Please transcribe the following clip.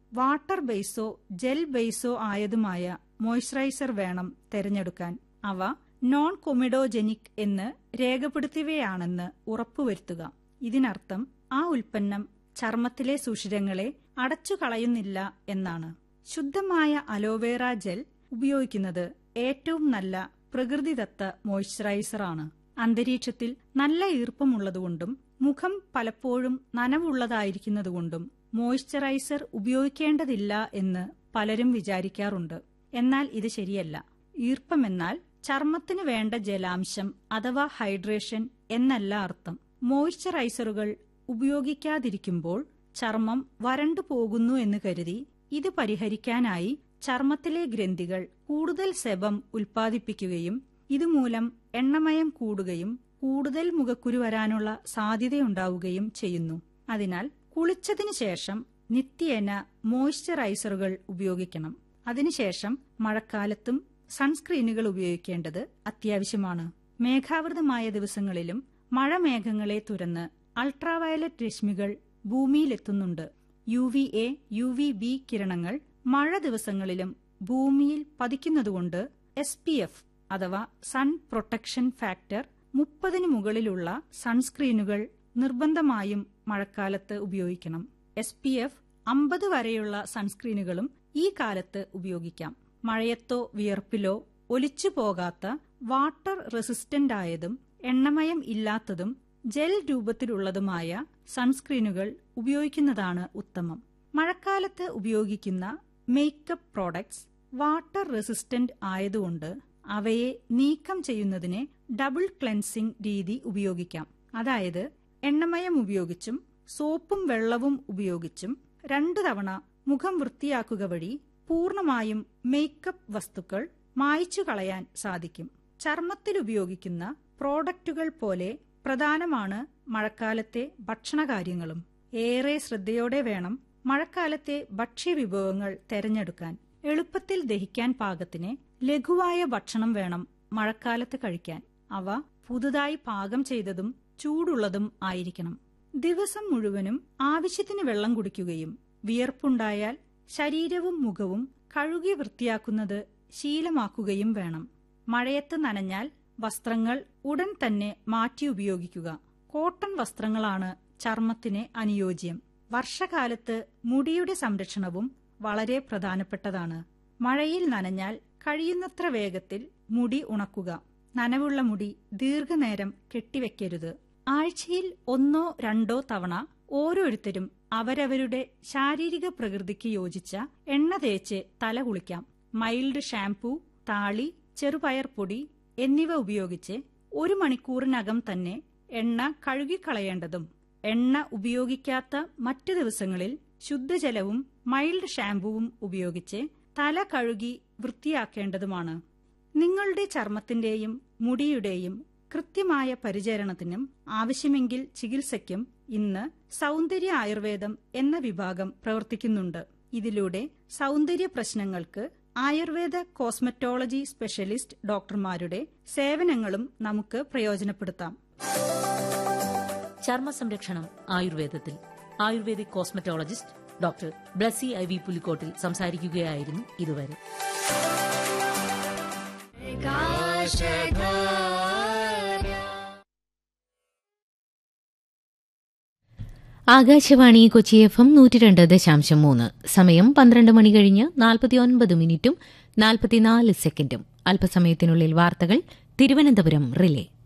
water ബേസോ gel ബേസോ ആയതുമായ മോയ്സ്ചറൈസർ വേണം തിരഞ്ഞെടുക്കാൻ അവ നോൺ കൊമിഡോജനിക് എന്ന് രേഖപ്പെടുത്തിയവയാണെന്ന് ഉറപ്പുവരുത്തുക ഇതിനർത്ഥം ആ ഉൽപ്പന്നം ചർമ്മത്തിലെ സുഷിരങ്ങളെ അടച്ചു കളയുന്നില്ല എന്നാണ് ശുദ്ധമായ അലോവേറ ജെൽ ഉപയോഗിക്കുന്നത് ഏറ്റവും നല്ല പ്രകൃതിദത്ത മോയ്സ്ചറൈസറാണ് അന്തരീക്ഷത്തിൽ നല്ല ഈർപ്പമുള്ളതുകൊണ്ടും മുഖം പലപ്പോഴും നനവുള്ളതായിരിക്കുന്നതുകൊണ്ടും മോയ്സ്ചറൈസർ ഉപയോഗിക്കേണ്ടതില്ല എന്ന് പലരും വിചാരിക്കാറുണ്ട് എന്നാൽ ഇത് ശരിയല്ല ഈർപ്പമെന്നാൽ ചർമ്മത്തിന് വേണ്ട ജലാംശം അഥവാ ഹൈഡ്രേഷൻ എന്നല്ല അർത്ഥം മോയ്സ്ചറൈസറുകൾ ഉപയോഗിക്കാതിരിക്കുമ്പോൾ ചർമ്മം വരണ്ടു പോകുന്നു എന്ന് കരുതി ഇത് പരിഹരിക്കാനായി ചർമ്മത്തിലെ ഗ്രന്ഥികൾ കൂടുതൽ സെബം ഉൽപ്പാദിപ്പിക്കുകയും ഇതുമൂലം എണ്ണമയം കൂടുകയും കൂടുതൽ മുഖക്കുരു വരാനുള്ള സാധ്യതയുണ്ടാവുകയും ചെയ്യുന്നു അതിനാൽ കുളിച്ചതിനു ശേഷം നിത്യേന മോയ്സ്ചറൈസറുകൾ ഉപയോഗിക്കണം അതിനുശേഷം മഴക്കാലത്തും സൺസ്ക്രീനുകൾ ഉപയോഗിക്കേണ്ടത് അത്യാവശ്യമാണ് മേഘാവൃതമായ ദിവസങ്ങളിലും മഴമേഘങ്ങളെ തുരന്ന് അൾട്രാവയലറ്റ് രശ്മികൾ ഭൂമിയിലെത്തുന്നുണ്ട് U V A U V B കിരണങ്ങൾ മഴ ദിവസങ്ങളിലും ഭൂമിയിൽ പതിക്കുന്നതുകൊണ്ട് എസ് പി എഫ് അഥവാ സൺ പ്രൊട്ടക്ഷൻ ഫാക്ടർ മുപ്പതിന് മുകളിലുള്ള സൺസ്ക്രീനുകൾ നിർബന്ധമായും മഴക്കാലത്ത് ഉപയോഗിക്കണം എസ് പി എഫ് അമ്പത് വരെയുള്ള സൺസ്ക്രീനുകളും ഈ കാലത്ത് ഉപയോഗിക്കാം മഴയത്തോ വിയർപ്പിലോ ഒലിച്ചു പോകാത്ത വാട്ടർ റെസിസ്റ്റന്റ് ആയതും എണ്ണമയം ഇല്ലാത്തതും ജെൽ രൂപത്തിലുള്ളതുമായ സൺസ്ക്രീനുകൾ ഉപയോഗിക്കുന്നതാണ് ഉത്തമം മഴക്കാലത്ത് ഉപയോഗിക്കുന്ന മേക്കപ്പ് പ്രോഡക്ട്സ് വാട്ടർ റെസിസ്റ്റന്റ് ആയതുകൊണ്ട് അവയെ നീക്കം ചെയ്യുന്നതിന് ഡബിൾ ക്ലെൻസിംഗ് രീതി ഉപയോഗിക്കാം അതായത് എണ്ണമയം ഉപയോഗിച്ചും സോപ്പും വെള്ളവും ഉപയോഗിച്ചും രണ്ടു തവണ മുഖം വൃത്തിയാക്കുക വഴി പൂർണ്ണമായും മേക്കപ്പ് വസ്തുക്കൾ മായ്ച്ചു കളയാൻ സാധിക്കും ചർമ്മത്തിൽ ഉപയോഗിക്കുന്ന പ്രോഡക്റ്റുകൾ പോലെ പ്രധാനമാണ് മഴക്കാലത്തെ ഭക്ഷണകാര്യങ്ങളും ഏറെ ശ്രദ്ധയോടെ വേണം മഴക്കാലത്തെ ഭക്ഷ്യവിഭവങ്ങൾ തെരഞ്ഞെടുക്കാൻ എളുപ്പത്തിൽ ദഹിക്കാൻ പാകത്തിന് ലഘുവായ ഭക്ഷണം വേണം മഴക്കാലത്ത് കഴിക്കാൻ അവ പുതുതായി പാകം ചെയ്തതും ചൂടുള്ളതും ആയിരിക്കണം ദിവസം മുഴുവനും ആവശ്യത്തിന് വെള്ളം കുടിക്കുകയും വിയർപ്പുണ്ടായാൽ ശരീരവും മുഖവും കഴുകി വൃത്തിയാക്കുന്നത് ശീലമാക്കുകയും വേണം മഴയത്ത് നനഞ്ഞാൽ വസ്ത്രങ്ങൾ ഉടൻ തന്നെ മാറ്റി ഉപയോഗിക്കുക കോട്ടൺ വസ്ത്രങ്ങളാണ് ചർമ്മത്തിന് അനുയോജ്യം വർഷകാലത്ത് മുടിയുടെ സംരക്ഷണവും വളരെ പ്രധാനപ്പെട്ടതാണ് മഴയിൽ നനഞ്ഞാൽ കഴിയുന്നത്ര വേഗത്തിൽ മുടി ഉണക്കുക നനവുള്ള മുടി ദീർഘനേരം കെട്ടിവെക്കരുത് ആഴ്ചയിൽ ഒന്നോ രണ്ടോ തവണ ഓരോരുത്തരും അവരവരുടെ ശാരീരിക പ്രകൃതിക്ക് യോജിച്ച എണ്ണ തേച്ച് തല കുളിക്കാം മൈൽഡ് ഷാംപൂ താളി ചെറുപയർ പൊടി എന്നിവ ഉപയോഗിച്ച് ഒരു മണിക്കൂറിനകം തന്നെ എണ്ണ കഴുകിക്കളയേണ്ടതും എണ്ണ ഉപയോഗിക്കാത്ത മറ്റു ദിവസങ്ങളിൽ ശുദ്ധജലവും മൈൽഡ് ഷാംപൂവും ഉപയോഗിച്ച് തല കഴുകി വൃത്തിയാക്കേണ്ടതുമാണ് നിങ്ങളുടെ ചർമ്മത്തിന്റെയും മുടിയുടെയും കൃത്യമായ പരിചരണത്തിനും ആവശ്യമെങ്കിൽ ചികിത്സയ്ക്കും ഇന്ന് സൗന്ദര്യ ആയുർവേദം എന്ന വിഭാഗം പ്രവർത്തിക്കുന്നുണ്ട് ഇതിലൂടെ സൗന്ദര്യ പ്രശ്നങ്ങൾക്ക് ആയുർവേദ കോസ്മറ്റോളജി സ്പെഷ്യലിസ്റ്റ് ഡോക്ടർമാരുടെ സേവനങ്ങളും നമുക്ക് പ്രയോജനപ്പെടുത്താം ചർമ്മ സംരക്ഷണം ആയുർവേദത്തിൽ ayurvedic cosmetologist doctor Blessy I V Pulikottil സംസാരിക്കുകയായിരുന്നു ഇതുവരെ ആകാശവാണി കൊച്ചി എഫ് എം നൂറ്റി രണ്ട് ദശാംശം മൂന്ന് സമയം പന്ത്രണ്ട് മണി കഴിഞ്ഞ് നാൽപ്പത്തിയൊൻപത് മിനിറ്റും നാൽപ്പത്തിനാല് സെക്കൻഡും അല്പസമയത്തിനുള്ളിൽ വാർത്തകൾ തിരുവനന്തപുരം റിലേ